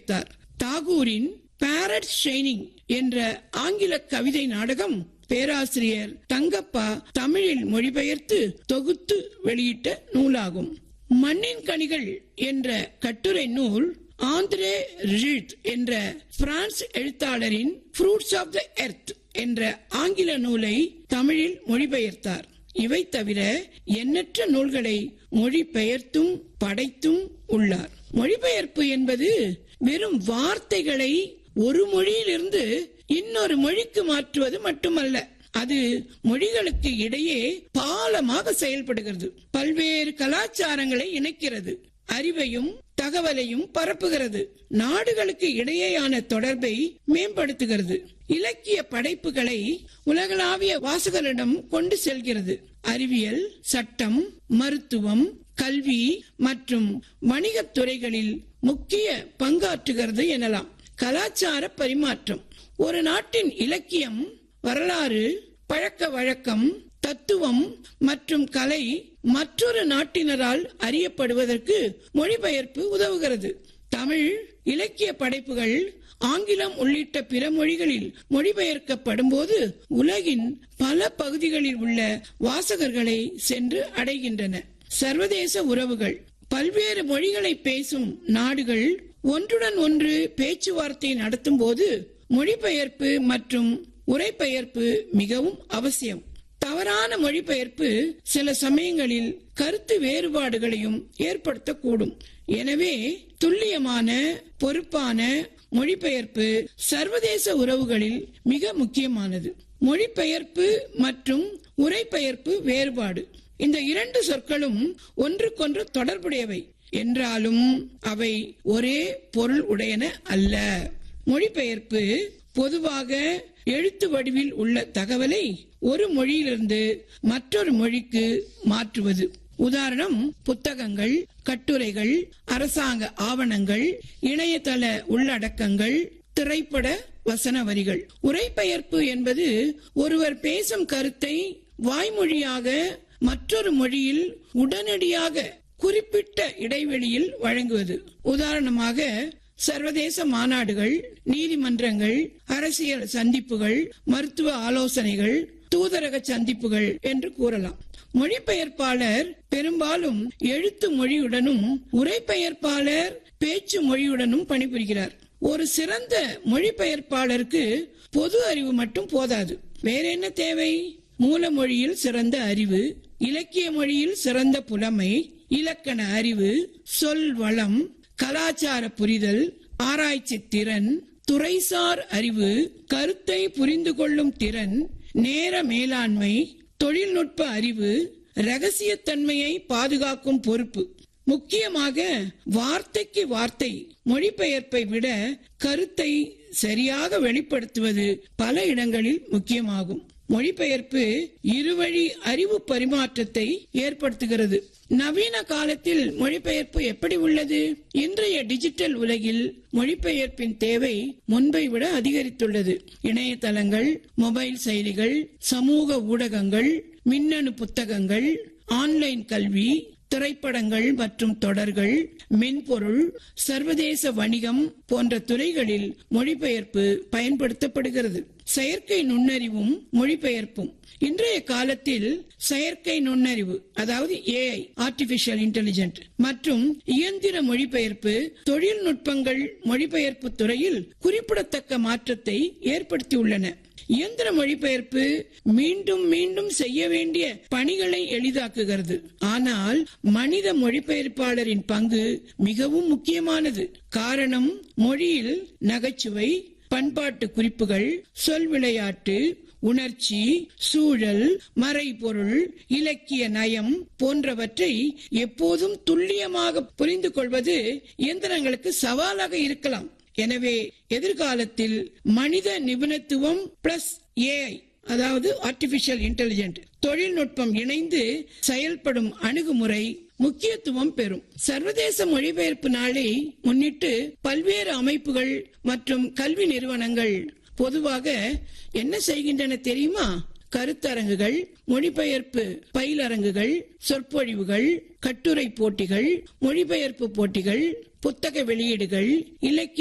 மொழிபெயர்த்தார் தாகூரின் farad shining என்ற ஆங்கில கவிதை நாடகம் பேராசிரியர் தங்கப்பா தமிழில் மொழிபெயர்த்து தொகுத்து வெளியிட்ட நூலாகும் மண்ணின் கனிகள் என்ற கட்டுரை நூல் ஆந்திரே ரிஜித் என்ற பிரான்ஸ் எழுத்தாளரின் ஃப்ரூட்ஸ் ஆஃப் த எர்த் என்ற ஆங்கில நூலை தமிழில் மொழிபெயர்த்தார் இவை தவிர எண்ணற்ற நூல்களை மொழிபெயர்த்தும் படைத்தும் உள்ளார் மொழிபெயர்ப்பு என்பது வெறும் வார்த்தைகளை ஒரு மொழியிலிருந்து இன்னொரு மொழிக்கு மாற்றுவது மட்டுமல்ல அது மொழிகளுக்கு இடையே பாலமாக செயல்படுகிறது பல்வேறு கலாச்சாரங்களை இணைக்கிறது அறிவையும் தகவலையும் பரப்புகிறது நாடுகளுக்கு இடையேயான தொடர்பை மேம்படுத்துகிறது இலக்கிய படைப்புகளை உலகளாவிய வாசகரிடம் கொண்டு செல்கிறது அறிவியல் சட்டம் மருத்துவம் கல்வி மற்றும் வணிகத் துறைகளில் முக்கிய பங்காற்றுகிறது எனலாம் கலாச்சார பரிமாற்றம் ஒரு நாட்டின் இலக்கியம் வரலாறு பழக்க வழக்கம் தத்துவம் மற்றும் கலை மற்றொரு நாட்டினரால் அறியப்படுவதற்கு மொழிபெயர்ப்பு உதவுகிறது தமிழ் இலக்கிய படைப்புகள் ஆங்கிலம் உள்ளிட்ட பிற மொழிகளில் மொழிபெயர்க்கப்படும் போது உலகின் பல பகுதிகளில் உள்ள வாசகர்களை சென்று அடைகின்றன சர்வதேச உறவுகள் பல்வேறு மொழிகளை பேசும் நாடுகள் ஒன்றுடன் ஒன்று பேச்சுவார்த்தை நடத்தும் போது மொழிபெயர்ப்பு மற்றும் உரைபெயர்ப்பு மிகவும் அவசியம் தவறான மொழிபெயர்ப்பு சில சமயங்களில் கருத்து வேறுபாடுகளையும் ஏற்படுத்தக்கூடும் எனவே துல்லியமான பொறுப்பான மொழிபெயர்ப்பு சர்வதேச உறவுகளில் மிக முக்கியமானது மொழிபெயர்ப்பு மற்றும் உரைபெயர்ப்பு வேறுபாடு இந்த இரண்டு சொற்களும் ஒன்றுக்கொன்று தொடர்புடையவை என்றாலும் அவை ஒரே பொருள் உடையன அல்ல மொழிபெயர்ப்பு பொதுவாக எழுத்து வடிவில் உள்ள தகவலை ஒரு மொழியிலிருந்து மற்றொரு மொழிக்கு மாற்றுவது உதாரணம் புத்தகங்கள் கட்டுரைகள் அரசாங்க ஆவணங்கள் இணையதள உள்ளடக்கங்கள் திரைப்பட வசன வரிகள் உரைபெயர்ப்பு என்பது ஒருவர் பேசும் கருத்தை வாய்மொழியாக மற்றொரு மொழியில் உடனடியாக குறிப்பிட்ட இடைவெளியில் வழங்குவது உதாரணமாக சர்வதேச மாநாடுகள் நீதிமன்றங்கள் அரசியல் சந்திப்புகள் மருத்துவ ஆலோசனைகள் தூதரக சந்திப்புகள் என்று கூறலாம் மொழிபெயர்ப்பாளர் பெரும்பாலும் எழுத்து மொழியுடனும் உரைபெயர்ப்பாளர் பேச்சு மொழியுடனும் பணிபுரிகிறார் ஒரு சிறந்த மொழிபெயர்ப்பாளருக்கு பொது அறிவு மட்டும் போதாது வேற என்ன தேவை மூல மொழியில் சிறந்த அறிவு இலக்கிய மொழியில் சிறந்த புலமை இலக்கண அறிவு சொல் வளம் கலாச்சார புரிதல் ஆராய்ச்சி திறன் துறைசார் அறிவு கருத்தை புரிந்து கொள்ளும் திறன் நேர மேலாண்மை தொழில்நுட்ப அறிவு ரகசியத்தன்மையை பாதுகாக்கும் பொறுப்பு முக்கியமாக வார்த்தைக்கு வார்த்தை மொழிபெயர்ப்பை விட கருத்தை சரியாக வெளிப்படுத்துவது பல இடங்களில் முக்கியமாகும் மொழிபெயர்ப்பு இருவழி அறிவு பரிமாற்றத்தை ஏற்படுத்துகிறது நவீன காலத்தில் மொழிபெயர்ப்பு எப்படி உள்ளது இன்றைய டிஜிட்டல் உலகில் மொழிபெயர்ப்பின் தேவை முன்பை விட அதிகரித்துள்ளது இணையதளங்கள் மொபைல் செயலிகள் சமூக ஊடகங்கள் மின்னணு புத்தகங்கள் ஆன்லைன் கல்வி திரைப்படங்கள் மற்றும் தொடர்கள் மென்பொருள் சர்வதேச வணிகம் போன்ற துறைகளில் மொழிபெயர்ப்பு பயன்படுத்தப்படுகிறது செயற்கை நுண்ணறிவும் மொழிபெயர்ப்பும் இன்றைய காலத்தில் செயற்கை நுண்ணறிவு அதாவது ஏஐ ஆர்டிபிஷியல் இன்டெலிஜென்ட் மற்றும் இயந்திர மொழிபெயர்ப்பு தொழில்நுட்பங்கள் மொழிபெயர்ப்பு துறையில் குறிப்பிடத்தக்க மாற்றத்தை ஏற்படுத்தியுள்ளன இயந்திர மொழிபெயர்ப்பு மீண்டும் மீண்டும் செய்ய வேண்டிய பணிகளை எளிதாக்குகிறது ஆனால் மனித மொழிபெயர்ப்பாளரின் பங்கு மிகவும் முக்கியமானது காரணம் மொழியில் நகைச்சுவை பண்பாட்டு குறிப்புகள் சொல் விளையாட்டு உணர்ச்சி சூழல் மறைபொருள் இலக்கிய நயம் போன்றவற்றை எப்போதும் துல்லியமாக புரிந்து கொள்வது இயந்திரங்களுக்கு சவாலாக இருக்கலாம் எனவே எதிர்காலத்தில் மனித நிபுணத்துவம் பிளஸ் ஏஐ அதாவது ஆர்டிபிஷியல் இன்டெலிஜென்ட் தொழில்நுட்பம் இணைந்து செயல்படும் அணுகுமுறை முக்கியத்துவம் பெறும் சர்வதேச மொழிபெயர்ப்பு நாளை முன்னிட்டு பல்வேறு அமைப்புகள் மற்றும் கல்வி நிறுவனங்கள் பொதுவாக என்ன செய்கின்றன தெரியுமா கருத்தரங்குகள் மொழிபெயர்ப்பு பயிலரங்குகள் சொற்பொழிவுகள் கட்டுரை போட்டிகள் மொழிபெயர்ப்பு போட்டிகள் புத்தக வெளியீடுகள் இலக்கிய